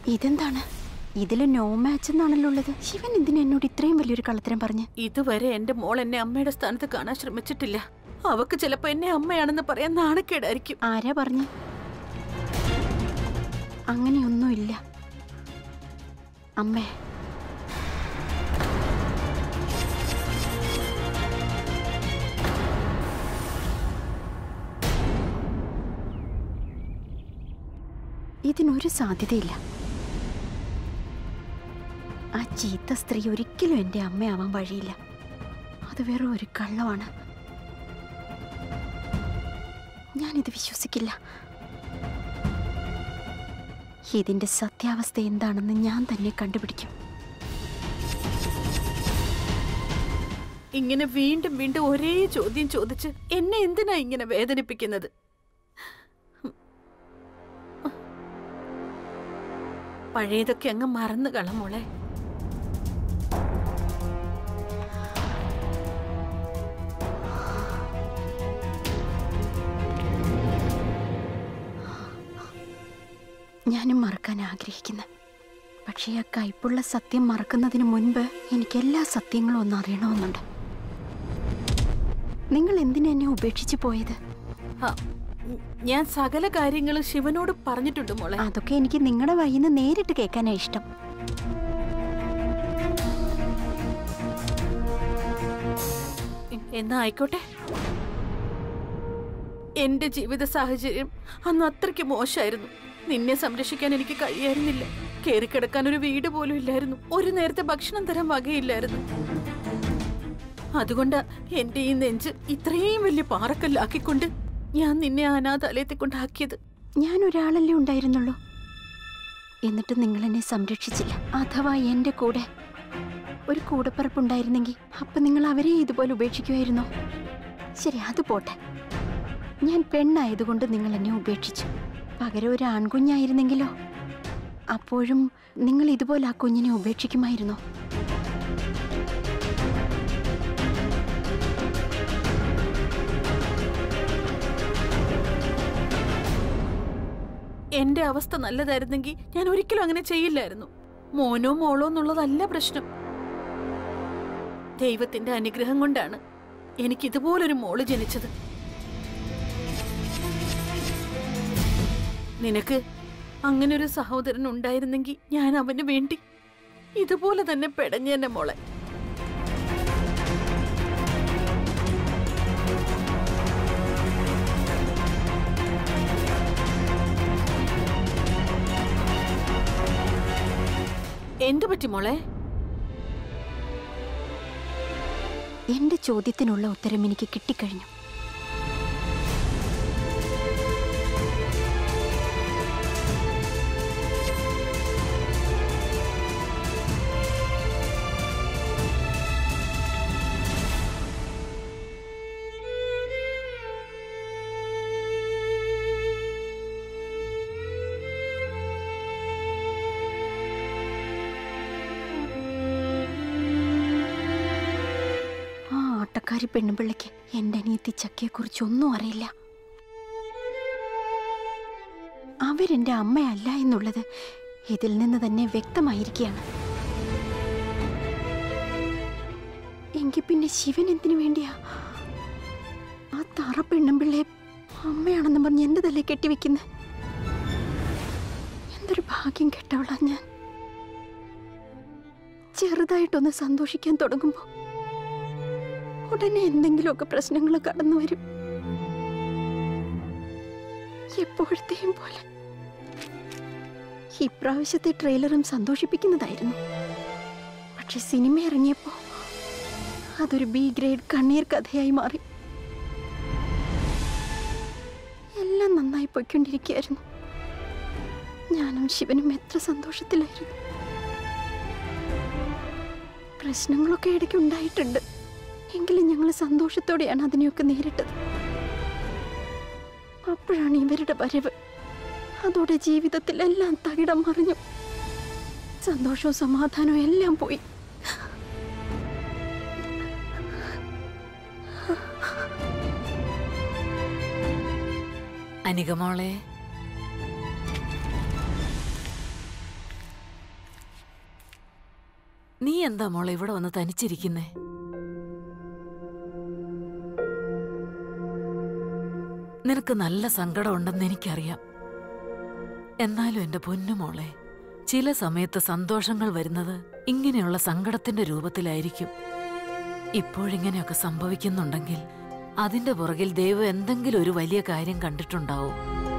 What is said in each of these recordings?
ഇതെന്താണ് ഇതില് no match എന്നാണല്ലോ ഉള്ളത് ശിവൻ എന്തിനാ എന്നോട് ഇത്രയും വലിയൊരു കള്ളത്തരം പറഞ്ഞ് ഇതുവരെ എന്റെ മോൾ എന്നെ അമ്മയുടെ സ്ഥാനത്ത് കാണാൻ ശ്രമിച്ചിട്ടില്ല അവക്ക് ചിലപ്പോ എന്നെ അമ്മയാണെന്ന് പറയാൻ നാണക്കേടായിരിക്കും ആരാ പറഞ്ഞ് അങ്ങനെയൊന്നുമില്ല അമ്മേ ഇതിനൊരു സാധ്യതയില്ല ആ ചീത്ത സ്ത്രീ ഒരിക്കലും എൻ്റെ അമ്മയാവാൻ വഴിയില്ല അത് വെറും ഒരു കള്ളമാണ് ഞാനിത് വിശ്വസിക്കില്ല ഇതിന്റെ സത്യാവസ്ഥ എന്താണെന്ന് ഞാൻ തന്നെ കണ്ടുപിടിക്കും ഇങ്ങനെ വീണ്ടും വീണ്ടും ഒരേ ചോദ്യം ചോദിച്ച് എന്നെ എന്തിനാ ഇങ്ങനെ വേദനിപ്പിക്കുന്നത് പഴയതൊക്കെ അങ്ങ് മറന്നു കള മോളെ ഞാനും മറക്കാൻ ആഗ്രഹിക്കുന്നു പക്ഷേ ആ കയ്പുള്ള സത്യം മറക്കുന്നതിന് മുൻപ് എനിക്ക് എല്ലാ സത്യങ്ങളും ഒന്ന് അറിയണമെന്നുണ്ട് നിങ്ങൾ എന്തിനാ എന്നെ ഉപേക്ഷിച്ചു പോയത് ആ, ഉം, ഞാൻ സകല കാര്യങ്ങളും ശിവനോട് പറഞ്ഞിട്ടുണ്ട് മോളെ അതൊക്കെ എനിക്ക് നിങ്ങളുടെ വഴിയിൽ നിന്ന് നേരിട്ട് കേൾക്കാനാ ഇഷ്ടം ഉം, എന്നാ ആയിക്കോട്ടെ എന്റെ ജീവിത സാഹചര്യം അന്ന് അത്രയ്ക്ക് മോശമായിരുന്നു നിന്നെ സംരക്ഷിക്കാൻ എനിക്ക് കഴിയായിരുന്നില്ല കേറിക്കിടക്കാൻ ഒരു വീട് പോലും ഇല്ലായിരുന്നു ഒരു നേരത്തെ ഭക്ഷണം തരാൻ വകയില്ലായിരുന്നു അതുകൊണ്ട് എന്റെ ഈ നെഞ്ച് ഇത്രയും വലിയ പാറക്കല്ലാക്കിക്കൊണ്ട് ഞാൻ നിന്നെ അനാഥാലയത്തിൽ കൊണ്ടാക്കിയത് ഞാൻ ഒരാളല്ലേ ഉണ്ടായിരുന്നുള്ളൂ എന്നിട്ട് നിങ്ങൾ എന്നെ സംരക്ഷിച്ചില്ല അഥവാ എൻ്റെ കൂടെ ഒരു കൂടപ്പറപ്പുണ്ടായിരുന്നെങ്കിൽ അപ്പൊ നിങ്ങൾ അവരെ ഇതുപോലെ ഉപേക്ഷിക്കുമായിരുന്നോ ശരി അത് പോട്ടെ ഞാൻ പെണ്ണായതുകൊണ്ട് നിങ്ങൾ എന്നെ ഉപേക്ഷിച്ചു പകരം ഒരു ആൺകുഞ്ഞായിരുന്നെങ്കിലോ അപ്പോഴും നിങ്ങൾ ഇതുപോലെ ആ കുഞ്ഞിനെ ഉപേക്ഷിക്കുമായിരുന്നോ എന്റെ അവസ്ഥ നല്ലതായിരുന്നെങ്കിൽ ഞാൻ ഒരിക്കലും അങ്ങനെ ചെയ്യില്ലായിരുന്നു മോനോ മോളോ എന്നുള്ളതല്ല പ്രശ്നം ദൈവത്തിന്റെ അനുഗ്രഹം കൊണ്ടാണ് എനിക്ക് ഇതുപോലൊരു മോള് ജനിച്ചത് നിനക്ക് അങ്ങനെ ഒരു സഹോദരൻ ഉണ്ടായിരുന്നെങ്കിൽ ഞാൻ അവന് വേണ്ടി ഇതുപോലെ തന്നെ പെടഞ്ഞെന്നെ മോളെ എന്തു പറ്റി മോളെ എൻ്റെ ചോദ്യത്തിനുള്ള ഉത്തരം എനിക്ക് കിട്ടിക്കഴിഞ്ഞു ആ ആട്ടക്കാരി പെണ്ണുപിള്ളയ്ക്ക് എൻ്റെ അനിയത്തി ചക്കയെക്കുറിച്ച് ഒന്നും അറിയില്ല അവരെൻ്റെ അമ്മയല്ല എന്നുള്ളത് ഇതിൽ നിന്ന് തന്നെ വ്യക്തമായിരിക്കുകയാണ് എങ്കിൽ പിന്നെ ശിവൻ എന്തിനു വേണ്ടിയാ ആ തറ പെണ്ണുമ്പിള്ളയെ അമ്മയാണെന്ന് പറഞ്ഞ് എൻ്റെ തലേ കെട്ടിവെക്കുന്നത് എന്തൊരു ഭാഗ്യം കെട്ടവളാ ഞാൻ ചെറുതായിട്ടൊന്ന് സന്തോഷിക്കാൻ തുടങ്ങുമ്പോൾ ഉടനെ എന്തെങ്കിലുമൊക്കെ പ്രശ്നങ്ങൾ കടന്നു വരും എപ്പോഴത്തെയും പോലെ ഇപ്രാവശ്യത്തെ ട്രെയിലറും സന്തോഷിപ്പിക്കുന്നതായിരുന്നു പക്ഷെ സിനിമ ഇറങ്ങിയപ്പോ അതൊരു ബി ഗ്രേഡ് കണ്ണീർ കഥയായി മാറി എല്ലാം നന്നായി പൊയ്ക്കൊണ്ടിരിക്കുകയായിരുന്നു ഞാനും ശിവനും എത്ര സന്തോഷത്തിലായിരുന്നു പ്രശ്നങ്ങളൊക്കെ ഇടയ്ക്ക് ഉണ്ടായിട്ടുണ്ട് എങ്കിലും ഞങ്ങൾ സന്തോഷത്തോടെയാണ് അതിനെയൊക്കെ നേരിട്ടത് അപ്പോഴാണ് ഇവരുടെ വരവ് അതോടെ ജീവിതത്തിൽ എല്ലാം തകിടം മറിഞ്ഞു സന്തോഷവും സമാധാനവും എല്ലാം പോയി അനികമോളെ നീ എന്താ മോളെ ഇവിടെ വന്ന് തനിച്ചിരിക്കുന്നേ നിനക്ക് നല്ല സങ്കടമുണ്ടെന്ന് എനിക്കറിയാം എന്നാലും എന്റെ പൊന്നു മോളെ ചില സമയത്ത് സന്തോഷങ്ങൾ വരുന്നത് ഇങ്ങനെയുള്ള സങ്കടത്തിന്റെ രൂപത്തിലായിരിക്കും ഇപ്പോഴിങ്ങനെയൊക്കെ സംഭവിക്കുന്നുണ്ടെങ്കിൽ അതിന്റെ പുറകിൽ ദൈവം എന്തെങ്കിലും ഒരു വലിയ കാര്യം കണ്ടിട്ടുണ്ടാവും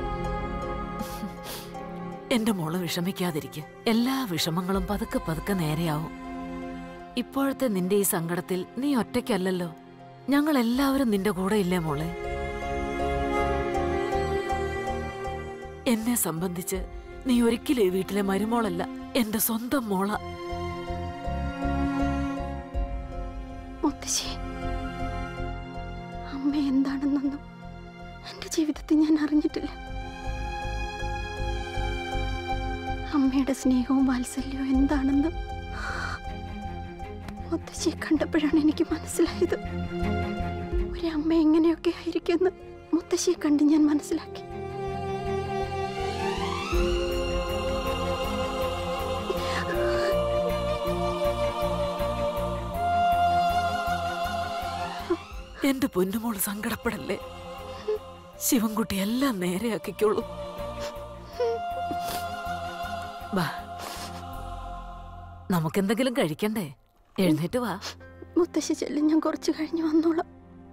എന്റെ മോള് വിഷമിക്കാതിരിക്കെ എല്ലാ വിഷമങ്ങളും പതുക്കെ പതുക്കെ നേരെയാവും ഇപ്പോഴത്തെ നിന്റെ ഈ സങ്കടത്തിൽ നീ ഒറ്റയ്ക്കല്ലല്ലോ ഞങ്ങൾ എല്ലാവരും നിന്റെ കൂടെ ഇല്ലേ മോളെ എന്നെ സംബന്ധിച്ച് നീ ഒരിക്കലും ഈ വീട്ടിലെ മരുമോളല്ല എന്റെ സ്വന്തം മോള മുത്തശ്ശി അമ്മ എന്താണെന്നൊന്നും എന്റെ ജീവിതത്തിൽ ഞാൻ അറിഞ്ഞിട്ടില്ല അമ്മയുടെ സ്നേഹവും വാത്സല്യവും എന്താണെന്ന് മുത്തശ്ശിയെ കണ്ടപ്പോഴാണ് എനിക്ക് മനസ്സിലായത് ഒരു അമ്മ എങ്ങനെയൊക്കെ ആയിരിക്കുമെന്ന് മുത്തശ്ശിയെ കണ്ട് ഞാൻ മനസ്സിലാക്കി എന്റെ പൊന്നുമോള് സങ്കടപ്പെടല്ലേ ശിവൻകുട്ടി എല്ലാം നേരെയാക്കിക്കോളൂ വാ നമുക്കെന്തെങ്കിലും കഴിക്കണ്ടേ എഴുന്നേറ്റ് വാ മുത്തശ്ശി ചെല്ലും ഞാൻ കുറച്ച് കഴിഞ്ഞ് വന്നോളാം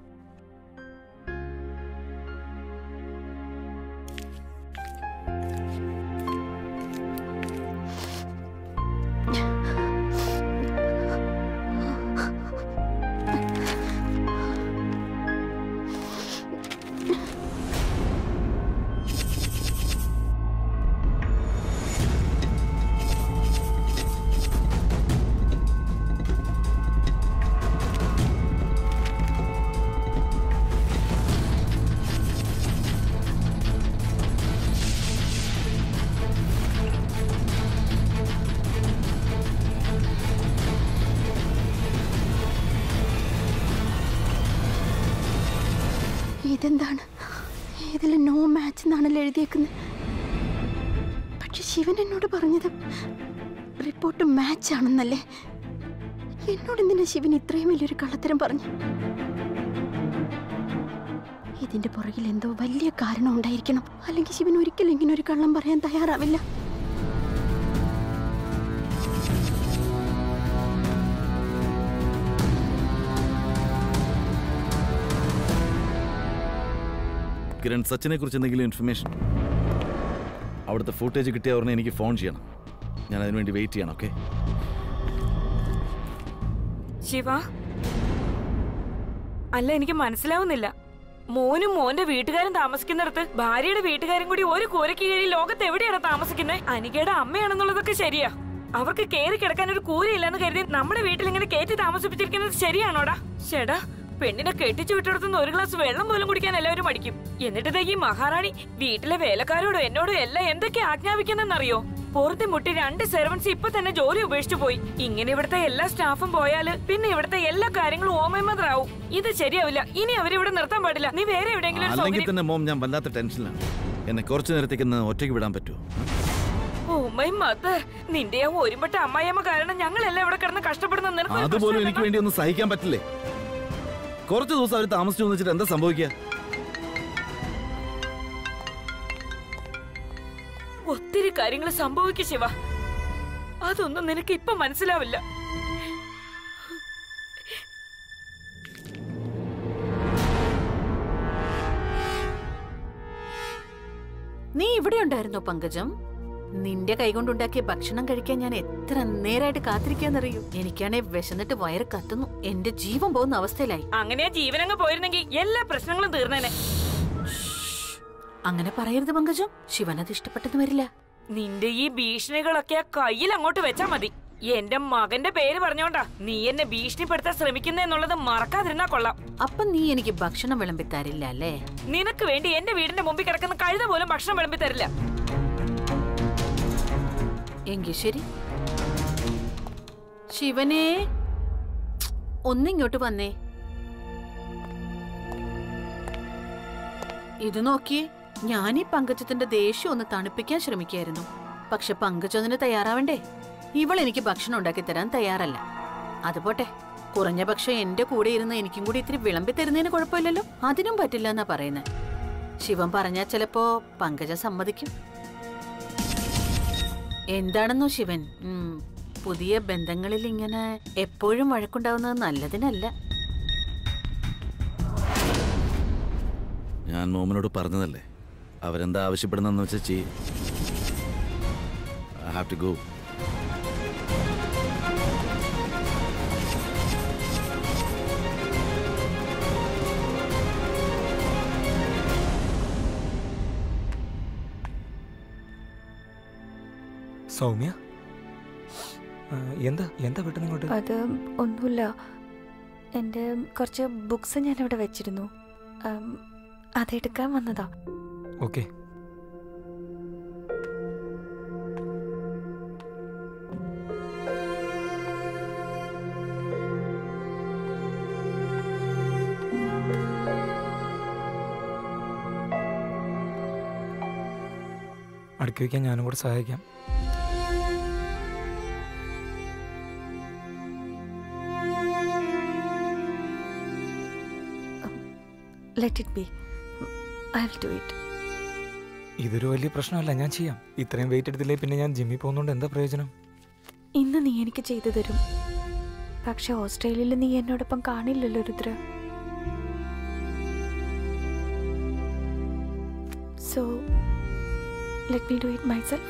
ഇതെന്താണ് ഇതിൽ നോ മാച്ച് എന്നാണല്ലോ എഴുതിയേക്കുന്നത് പക്ഷെ ശിവൻ എന്നോട് പറഞ്ഞത് റിപ്പോർട്ട് മാച്ച് ആണെന്നല്ലേ എന്നോട് എന്തിനാ ശിവൻ ഇത്രയും വലിയൊരു കള്ളത്തരം പറഞ്ഞു ഇതിന്റെ പുറകിൽ എന്തോ വലിയ കാരണം ഉണ്ടായിരിക്കണം അല്ലെങ്കിൽ ശിവൻ ഒരിക്കലും ഇങ്ങനെ ഒരു കള്ളം പറയാൻ തയ്യാറാവില്ല കിരൺ സച്ചിനെ കുറിച്ച് എന്തെങ്കിലും ഇൻഫർമേഷൻ അവിടുത്തെ ഫുട്ടേജ് കിട്ടിയ ഉടനെ എനിക്ക് ഫോൺ ചെയ്യണം ഞാൻ അതിനുവേണ്ടി വെയിറ്റ് ചെയ്യണം ഓക്കെ ശിവ അല്ല എനിക്ക് മനസ്സിലാവുന്നില്ല മോനും മോന്റെ വീട്ടുകാരും താമസിക്കുന്നിടത്ത് ഭാര്യയുടെ വീട്ടുകാരും കൂടി ഒരു കൂരയ്ക്ക് കീഴിൽ ലോകത്ത് എവിടെയാണ് താമസിക്കുന്നത് അനികയുടെ അമ്മയാണെന്നുള്ളതൊക്കെ ശരിയാ അവർക്ക് കേറി കിടക്കാൻ ഒരു കൂരയില്ലെന്ന് കരുതി നമ്മുടെ വീട്ടിൽ ഇങ്ങനെ കയറ്റി താമസിപ്പിച്ചിരിക്കുന്നത് ശരിയാണോടാ ചേടാ പെണ്ണിനെ കെട്ടിച്ചു വിട്ടിടത്തുനിന്ന് ഒരു ഗ്ലാസ് വെള്ളം പോലും കുടിക്കാൻ എല്ലാവരും മടിക്കും എന്നിട്ട് ദേ ഈ മഹാറാണി വീട്ടിലെ വേലക്കാരോടും എന്നോടും എല്ലാം എന്തൊക്കെ ആജ്ഞാപിക്കുന്നെന്നറിയോ പുറത്തെ മുട്ടി രണ്ട് സെർവൻസ് ഇപ്പൊ തന്നെ ജോലി ഉപേക്ഷിച്ചു പോയി ഇങ്ങനെ ഇവിടുത്തെ എല്ലാ സ്റ്റാഫും പോയാല് പിന്നെ ഇവിടുത്തെ എല്ലാ കാര്യങ്ങളും ഓമയമദ്രാവും ഇത് ശരിയാവില്ല ഇനി അവരിവിടെ നിർത്താൻ പാടില്ല നീ വേറെ എവിടെയെങ്കിലും ഒരു അല്ലെങ്കിൽ സൗകര്യം തന്നെ മോം ഞാൻ വല്ലാത്ത ടെൻഷനിലാണ് എന്നെ കുറച്ചു നേരത്തേക്ക് ഒന്ന് ഒറ്റയ്ക്ക് വിടാൻ പറ്റുമോ ഓ മൈ മദർ നിന്റെ ആ ഒരുമ്പെട്ട അമ്മായിയമ്മ കാരണം ഞങ്ങളെല്ലാം ഇവിടെ കിടന്ന് കഷ്ടപ്പെടുന്ന നിനക്ക് ഒരു അതുപോലും എനിക്ക് പ്രശ്നമില്ലല്ലോ? വേണ്ടി ഒന്ന് സഹിക്കാൻ പറ്റില്ലേ കുറച്ച് ദിവസം അവർ താമസിച്ചു എന്ന് വെച്ചിട്ട് എന്താ സംഭവിക്കുക ഒത്തിരി കാര്യങ്ങൾ സംഭവിക്കും ശിവ അതൊന്നും നിനക്ക് ഇപ്പൊ മനസ്സിലാവില്ല നീ ഇവിടെ ഉണ്ടായിരുന്നോ പങ്കജം നിന്റെ കൈകൊണ്ടുണ്ടാക്കിയ ഭക്ഷണം കഴിക്കാൻ ഞാൻ എത്ര നേരായിട്ട് കാത്തിരിക്കാന്നറിയൂ എനിക്കാണെ വിശന്നിട്ട് വയറ് കത്തുന്നു എന്റെ ജീവൻ പോകുന്ന അവസ്ഥയിലായി അങ്ങനെ ജീവനങ്ങ് പോയിരുന്നെങ്കിൽ എല്ലാ പ്രശ്നങ്ങളും തീർന്നേനെ അങ്ങനെ പറയരുത് പങ്കജം ശിവനത് ഇഷ്ടപ്പെട്ടെന്ന് വരില്ല നിന്റെ ഈ ഭീഷണികളൊക്കെ ആ കയ്യിൽ അങ്ങോട്ട് വെച്ചാ മതി എന്റെ മകന്റെ പേര് പറഞ്ഞോണ്ടാ നീ എന്നെ ഭീഷണിപ്പെടുത്താൻ ശ്രമിക്കുന്നെന്നുള്ളത് മറക്കാതിരുന്നാ കൊള്ളാം അപ്പൊ നീ എനിക്ക് ഭക്ഷണം വിളമ്പി തരില്ല അല്ലേ നിനക്ക് വേണ്ടി എന്റെ വീടിന്റെ മുമ്പിൽ കിടക്കുന്ന കഴുത പോലും ഭക്ഷണം വിളമ്പി തരില്ല എങ്കിൽ ശരി ശിവനേ ഒന്നിങ്ങോട്ട് വന്നേ ഇത് നോക്കിയേ ഞാൻ ഈ പങ്കജത്തിന്റെ ദേഷ്യം ഒന്ന് തണുപ്പിക്കാൻ ശ്രമിക്കായിരുന്നു പക്ഷെ പങ്കജ് അതിന് തയ്യാറാവണ്ടേ ഇവൾ എനിക്ക് ഭക്ഷണം ഉണ്ടാക്കി തരാൻ തയ്യാറല്ല അതുപോട്ടെ കുറഞ്ഞ പക്ഷെ എന്റെ കൂടെ ഇരുന്ന് എനിക്കും കൂടി ഇത്തിരി വിളമ്പി തരുന്നതിന് കുഴപ്പമില്ലല്ലോ അതിനും പറ്റില്ല എന്നാ പറയുന്നത് ശിവൻ പറഞ്ഞാൽ ചിലപ്പോ പങ്കജ സമ്മതിക്കും എന്താണെന്നോ ശിവൻ ഉം, പുതിയ ബന്ധങ്ങളിൽ ഇങ്ങനെ എപ്പോഴും വഴക്കുണ്ടാവുന്നത് നല്ലതിനല്ല ഞാൻ മോമനോട് പറഞ്ഞതല്ലേ അവരെന്താ ആവശ്യപ്പെടുന്നതെന്ന് വെച്ചാൽ ചെയ്യും I have to go Soumya ആ, എന്താ എന്താ പെട്ടെന്ന് ഇങ്ങോട്ട് അത് ഒന്നുമില്ല എൻ്റെ കുറച്ച് ബുക്സ് ഞാൻ ഇവിടെ വെച്ചിരുന്നു ഉം, അതെടുക്കാൻ വന്നതാ ഓക്കെ അടുക്കി വയ്ക്കാൻ ഞാനും കൂടെ സഹായിക്കാം let it be I will do it ഇതൊരു വലിയ പ്രശ്നമല്ല ഞാൻ ചെയ്യാം ഇത്രയും വെയിറ്റ് എടുത്തില്ലേ പിന്നെ ഞാൻ ജിമ്മിൽ പോകുന്നതുകൊണ്ട് എന്താ പ്രയോജനം ഇന്ന് നീ എനിക്ക് ചെയ്തു തരും പക്ഷെ ഓസ്ട്രേലിയയിൽ നീ എന്നോടൊപ്പം കാണില്ലല്ലോ Rudra so let me do it myself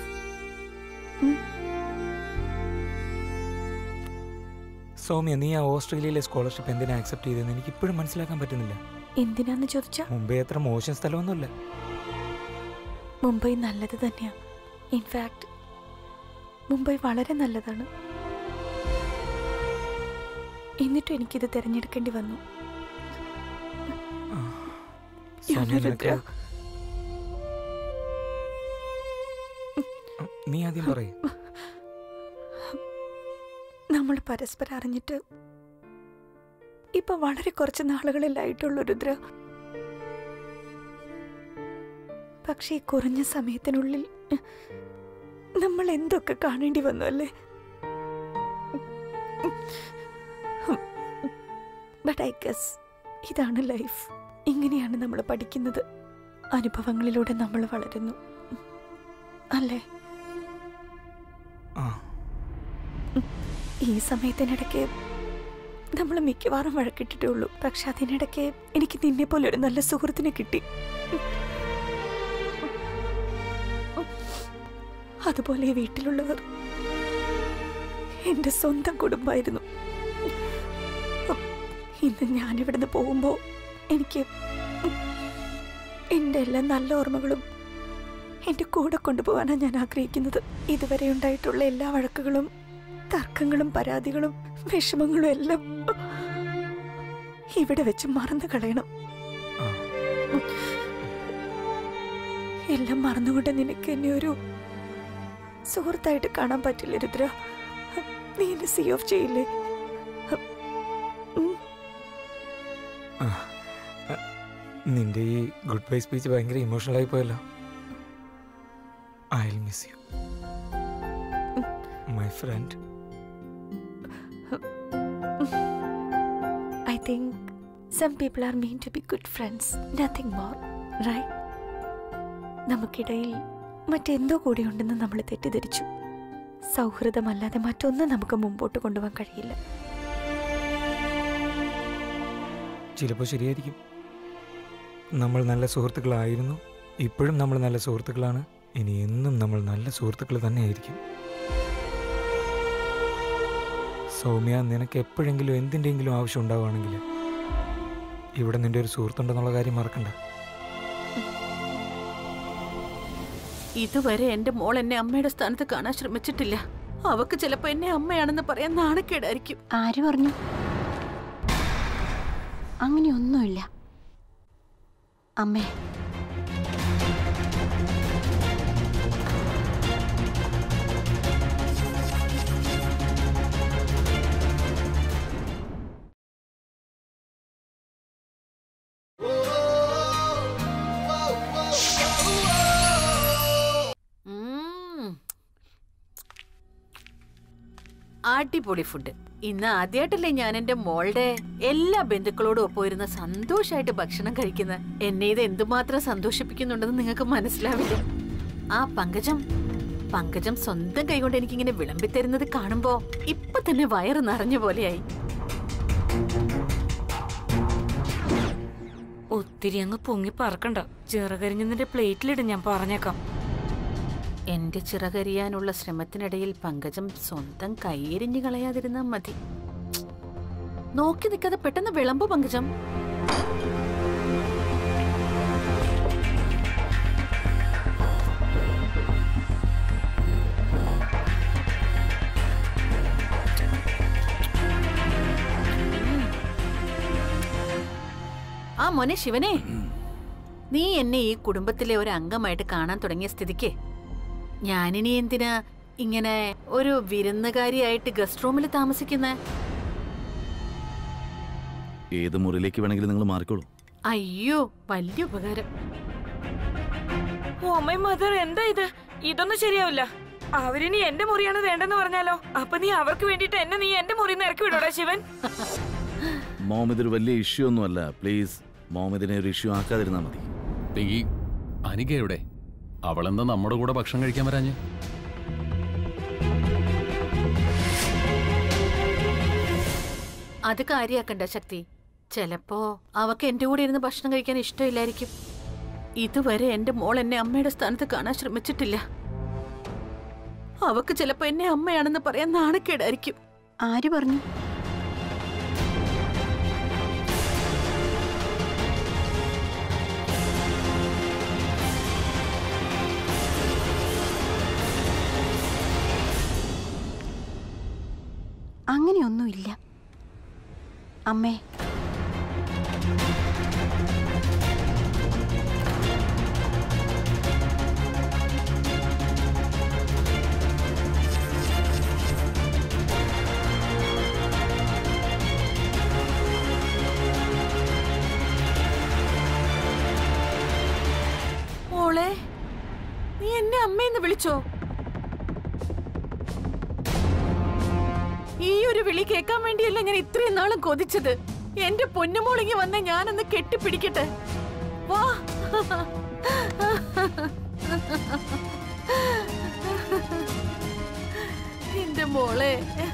Soumya നീ ആ ഓസ്ട്രേലിയയിലെ സ്കോളർഷിപ്പ് എന്തിനാ ആക്സെപ്റ്റ് ചെയ്തതെന്ന് എനിക്ക് ഇപ്പോഴും മനസ്സിലാക്കാൻ പറ്റുന്നില്ല എന്തിനാന്ന് ചോദിച്ചാ മുംബൈ അത്ര മോശം സ്ഥലമൊന്നുമല്ല മുംബൈ നല്ലത് തന്നെയാ ഇൻഫാക്ട് മുംബൈ വളരെ നല്ലതാണ് എന്നിട്ടും എനിക്കിത് തിരഞ്ഞെടുക്കേണ്ടി വന്നു സൗമ്യ രുദ്ര. നിനക്ക് നീ ആദ്യം പറയും നമ്മൾ പരസ്പരം അറിഞ്ഞിട്ട് ഇപ്പൊ വളരെ കുറച്ച് നാളുകളിലായിട്ടുള്ളൂ രുദ്ര പക്ഷേ ഈ കുറഞ്ഞ സമയത്തിനുള്ളിൽ നമ്മൾ എന്തൊക്കെ കാണേണ്ടി വന്നു അല്ലേ ബട്ട് ഐ ഗസ് ഇതാണ് ലൈഫ് ഇങ്ങനെയാണ് നമ്മൾ പഠിക്കുന്നത് അനുഭവങ്ങളിലൂടെ നമ്മൾ വളരുന്നു അല്ലേ ആ ഈ സമയത്തിനിടയ്ക്ക് നമ്മൾ മിക്കവാറും വഴക്കിട്ടിട്ടേ ഉള്ളൂ പക്ഷെ അതിനിടയ്ക്ക് എനിക്ക് നിന്നെ പോലെ ഒരു നല്ല സുഹൃത്തിനെ കിട്ടി അതുപോലെ ഈ വീട്ടിലുള്ളവർ എന്റെ സ്വന്തം കുടുംബമായിരുന്നു ഇന്ന് ഞാനിവിടുന്ന് പോകുമ്പോ എനിക്ക് എന്റെ എല്ലാ നല്ല ഓർമ്മകളും എന്റെ കൂടെ കൊണ്ടുപോകാനാണ് ഞാൻ ആഗ്രഹിക്കുന്നത് ഇതുവരെ ഉണ്ടായിട്ടുള്ള എല്ലാ വഴക്കുകളും തർക്കങ്ങളും പരാതികളും വിഷമങ്ങളും എല്ലാം ഇവിടെ വെച്ച് മറന്നു കളയണം ആ. എല്ലാം മറന്നുകൊണ്ട് നിനക്ക് എന്നെ ഒരു സുഹൃത്തായിട്ട് കാണാൻ പറ്റില്ല രുദ്ര നീ എന്നെ സീ ഓഫ് ചെയ്യില്ലേ ഉം. ആ. ആ, നിന്റെ ഈ ഗുഡ് ബൈ സ്പീച്ച് ഭയങ്കര ഇമോഷണൽ ആയി പോയല്ലോ I will miss you my friend I think some people are meant to be good friends, nothing more, right? നമുക്കിടയിൽ മറ്റെന്തോ കൂടിയുണ്ടെന്ന് നമ്മൾ തെറ്റിദ്ധരിച്ചു സൗഹൃദമല്ലാതെ മറ്റൊന്നും നമുക്ക് മുമ്പോട്ട് കൊണ്ടുപോകാൻ കഴിയില്ല ചിലപ്പോൾ ശരിയായിരിക്കും നമ്മൾ നല്ല സുഹൃത്തുക്കളായിരുന്നു ഇപ്പോഴും നമ്മൾ നല്ല സുഹൃത്തുക്കളാണ് ഇനി എന്നും നമ്മൾ നല്ല സുഹൃത്തുക്കൾ തന്നെയായിരിക്കും സൗമ്യ നിനക്ക് എപ്പോഴെങ്കിലും എന്തിൻ്റെയെങ്കിലും ആവശ്യം ഉണ്ടാവുകയാണെങ്കിൽ ഇവിടെ നിന്റെ ഒരു സുഹൃത്തുണ്ടെന്നുള്ള കാര്യം മറക്കണ്ട ഇതുവരെ എന്റെ മോൾ എന്നെ അമ്മയുടെ സ്ഥാനത്ത് കാണാൻ ശ്രമിച്ചിട്ടില്ല അവക്ക് ചിലപ്പോ എന്നെ അമ്മയാണെന്ന് പറയാൻ നാണക്കേടായിരിക്കും ആര് പറഞ്ഞു അങ്ങനെയൊന്നുമില്ല അമ്മേ ഉം. അടിപൊളി ഫുഡ് ഇന്ന് ആദ്യമായിട്ടല്ലേ ഞാൻ എന്റെ മോളുടെ എല്ലാ ബന്ധുക്കളോടും ഒപ്പം ഇരുന്ന് സന്തോഷമായിട്ട് ഭക്ഷണം കഴിക്കുന്ന എന്നെ ഇത് എന്തുമാത്രം സന്തോഷിപ്പിക്കുന്നുണ്ടെന്ന് നിങ്ങൾക്ക് മനസ്സിലാവില്ല ആ പങ്കജം പങ്കജം സ്വന്തം കൈകൊണ്ട് എനിക്കിങ്ങനെ വിളമ്പിത്തരുന്നത് കാണുമ്പോ ഇപ്പൊ തന്നെ വയറ് നിറഞ്ഞ പോലെയായി ഒത്തിരി അങ്ങ് പൊങ്ങി പറക്കണ്ട ചിറകരിഞ്ഞതിന്റെ പ്ലേറ്റിലിടും ഞാൻ പറഞ്ഞേക്കാം എന്റെ ചിറകരിയാനുള്ള ശ്രമത്തിനിടയിൽ പങ്കജം സ്വന്തം കൈയെരിഞ്ഞു കളയാതിരുന്നാ മതി നോക്കി നിൽക്കാതെ പെട്ടെന്ന് വിളമ്പു പങ്കജം ആ മോനെ ശിവനെ നീ എന്നെ ഈ കുടുംബത്തിലെ ഒരു അംഗമായിട്ട് കാണാൻ തുടങ്ങിയ സ്ഥിതിക്ക് ഞാനിനി എന്തിനാ ഇങ്ങനെ ഒരു വിരുന്നുകാരിയായിട്ട് ഗസ്റ്റ് റൂമിൽ താമസിക്കുന്ന ഏത് മുറിയിലേക്ക് വേണമെങ്കിലും നിങ്ങൾ മാറിക്കോളൂ അയ്യോ വലിയ ഉപകാരം ഓ മൈ മദർ എന്താ ഇത് ഇതൊന്നും ശരിയാവില്ല അവരിനി എന്റെ മുറിയാണ് വേണ്ടെന്ന് പറഞ്ഞാലോ അപ്പൊ നീ അവർക്ക് വേണ്ടിട്ട് എന്നെ നീ എന്റെ മുറിയിൽ നിന്ന് ഇറക്കി വിടോടാ ശിവൻ മോം ഇതൊരു വലിയ ഇഷ്യൂ ഒന്നുമല്ല പ്ലീസ് മോം ഇതിനെ ഒരു ഇഷ്യൂ ആക്കാതിരുന്നാൽ മതി പിങ്കി അനിക എവിടെ അവളെന്താ നമ്മുടെ കൂടെ ഭക്ഷണം കഴിക്കാൻ വരാഞ്ഞ് അത് കാര്യാക്കണ്ട ശക്തി ചിലപ്പോ അവക്ക് എന്റെ കൂടെ ഇരുന്ന് ഭക്ഷണം കഴിക്കാൻ ഇഷ്ടമില്ലായിരിക്കും ഇതുവരെ എന്റെ മോൾ എന്നെ അമ്മയുടെ സ്ഥാനത്ത് കാണാൻ ശ്രമിച്ചിട്ടില്ല അവക്ക് ചിലപ്പോ എന്നെ അമ്മയാണെന്ന് പറയാൻ നാണക്കേടായിരിക്കും ആര് പറഞ്ഞു അങ്ങനെയൊന്നുമില്ല അമ്മേ മോളെ നീ എന്നെ അമ്മയെന്ന് വിളിച്ചോ ഈ ഒരു വിളി കേൾക്കാൻ വേണ്ടിയല്ല ഞാൻ ഇത്രയും നാളും കൊതിച്ചത് എന്റെ പൊന്നുമോളിങ്ങി വന്ന ഞാനൊന്ന് കെട്ടിപ്പിടിക്കട്ടെ വാ എന്റെ മോളെ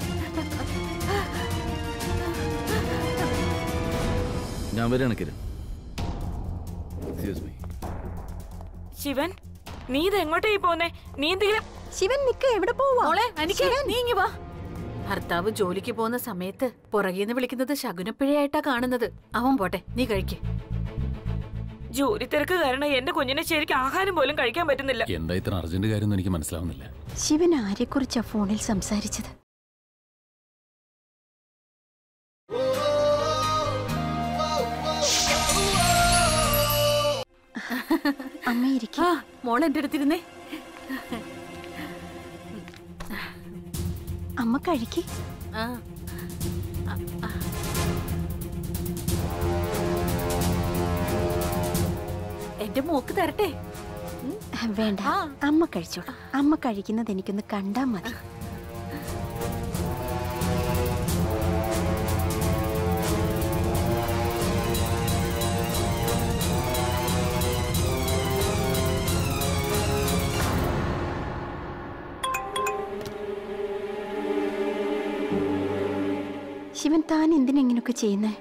ഞാൻ വരികയാണ് കിരൺ എക്സ്ക്യൂസ് മീ ശിവൻ നീ ഇത് എങ്ങോട്ടേ പോന്നേ നീ എന്തെങ്കിലും ശിവൻ നിക്ക എവിടെ പോവാ മോളെ എനിക്ക് നീ ഇങ്ങ് വാ ഭർത്താവ് ജോലിക്ക് പോകുന്ന സമയത്ത് പുറകേന്ന് വിളിക്കുന്നത് ശകുനപ്പിഴയായിട്ടാ കാണുന്നത് അവൻ പോട്ടെ നീ കഴിക്ക് ജോലി തിരക്ക് കാരണം എന്റെ കുഞ്ഞിനെ ശരിക്കും ആഹാരം പോലും കഴിക്കാൻ പറ്റുന്നില്ല എന്താ ഇത്ര അർജന്റ് കാര്യമൊന്നും എനിക്ക് മനസ്സിലാവുന്നില്ല ശിവൻ ആരെക്കുറിച്ചാ ഫോണിൽ സംസാരിച്ചത് അമ്മ ഇരിക്കും ആ മോൾ എന്റെ അടുത്തിരുന്നേ അമ്മ കഴിക്ക് ആ എന്റെ മോക്ക് തരട്ടെ വേണ്ട ആ. അമ്മ കഴിച്ചോളൂ അമ്മ കഴിക്കുന്നത് എനിക്കൊന്ന് കണ്ടാ മതി ശിവൻ താൻ എന്തിനെങ്ങനെയൊക്കെ ചെയ്യുന്നേ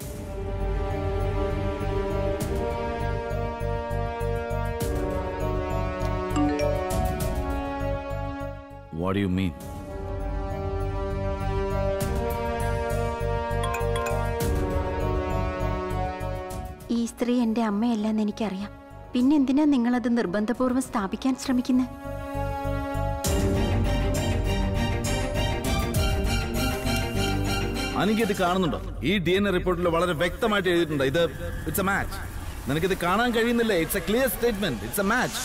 വാട്ട് യു മീൻ ഈ സ്ത്രീ എന്റെ അമ്മയല്ലെന്ന് എനിക്കറിയാം പിന്നെ എന്തിനാ നിങ്ങളത് നിർബന്ധപൂർവ്വം സ്ഥാപിക്കാൻ ശ്രമിക്കുന്നത് അനിക്ക് ഇത് കാണുന്നുണ്ടോ ഈ ഡി എൻ എ റിപ്പോർട്ടിൽ വളരെ വ്യക്തമായിട്ട് എഴുതിയിട്ടുണ്ട് ഇത് ഇറ്റ്സ് എ മാച്ച് നിനക്കിത് കാണാൻ കഴിയുന്നില്ല it's a clear statement it's a match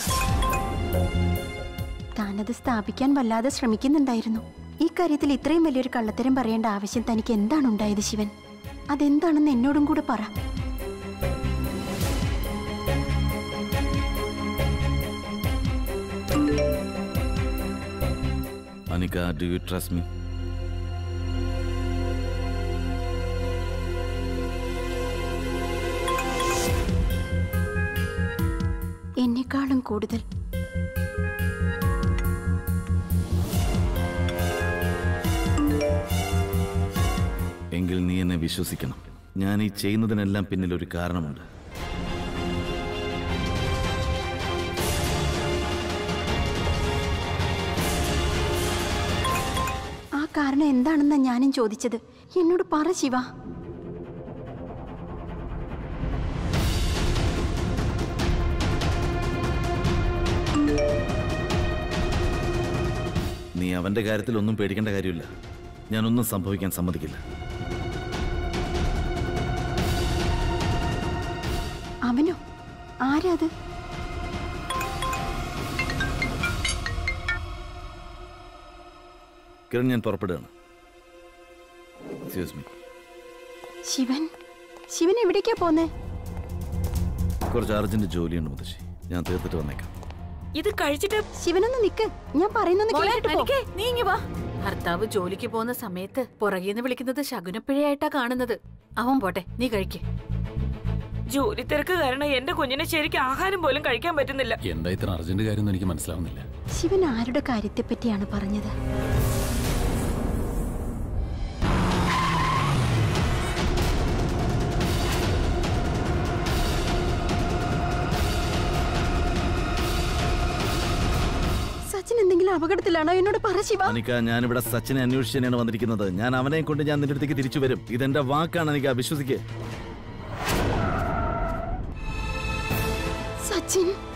താനത് സ്ഥാപിക്കാൻ വല്ലാതെ ശ്രമിക്കുന്നുണ്ടായിരുന്നു ഈ കാര്യത്തിൽ ഇത്രയും വലിയൊരു കള്ളത്തരം പറയേണ്ട ആവശ്യം തനിക്ക് എന്താണ് ഉണ്ടായത് ശിവൻ അതെന്താണെന്ന് എന്നോടും കൂടെ പറ Anika do you trust me എന്നേക്കാളും കൂടുതൽ എങ്കിൽ നീ എന്നെ വിശ്വസിക്കണം ഞാൻ ഈ ചെയ്യുന്നതിനെല്ലാം പിന്നിൽ ഒരു കാരണമുണ്ട് ആ കാരണം എന്താണെന്നാ ഞാനും ചോദിച്ചത് എന്നോട് പറ ശിവ നീ അവന്റെ കാര്യത്തിൽ ഒന്നും പേടിക്കേണ്ട കാര്യമില്ല ഞാനൊന്നും സംഭവിക്കാൻ സമ്മതിക്കില്ല അവനോ ആരാ അത് കിരൺ ഞാൻ പുറപ്പെടുകയാണ് എക്സ്ക്യൂസ് മീ ശിവൻ ശിവൻ എവിടേക്കാ പോന്നേ കുറച്ച് അർജന്റ് ജോലിയുണ്ട് മുത്തശ്ശി ഞാൻ തീർത്തിട്ട് വന്നേക്കാം ഇത് കഴിച്ചിട്ട് ശിവനൊന്ന് നിക്ക് ഞാൻ പറയുന്നൊന്ന് മോളെ, കേട്ടിട്ട് പോ. അനികേ, നീ ഇങ്ങ് വാ ഭർത്താവ് ജോലിക്ക് പോകുന്ന സമയത്ത് പുറകേന്ന് വിളിക്കുന്നത് ശകുനപ്പിഴയായിട്ടാ കാണുന്നത് അവൻ പോട്ടെ നീ കഴിക്ക് ജോലി തിരക്ക് കാരണം എന്റെ കുഞ്ഞിനെ ശരിക്കും ആഹാരം പോലും കഴിക്കാൻ പറ്റുന്നില്ല എന്താ ഇത്ര അർജന്റ് കാര്യം എനിക്ക് മനസ്സിലാവുന്നില്ല ശിവൻ ആരുടെ കാര്യത്തെ പറ്റിയാണ് പറഞ്ഞത് സച്ചിൻ എന്തെങ്കിലും അപകടത്തിലാണോ എന്നോട് പറ ശിവ അനിക്ക ഞാനിവിടെ സച്ചിനെ അന്വേഷിച്ച് തന്നെയാണ് വന്നിരിക്കുന്നത് ഞാൻ അവനെ കൊണ്ട് ഞാൻ നിന്റെ അടുത്തേക്ക് തിരിച്ചു വരും ഇതെന്റെ വാക്കാണ് അനിക്ക വിശ്വസിക്കേ സച്ചിൻ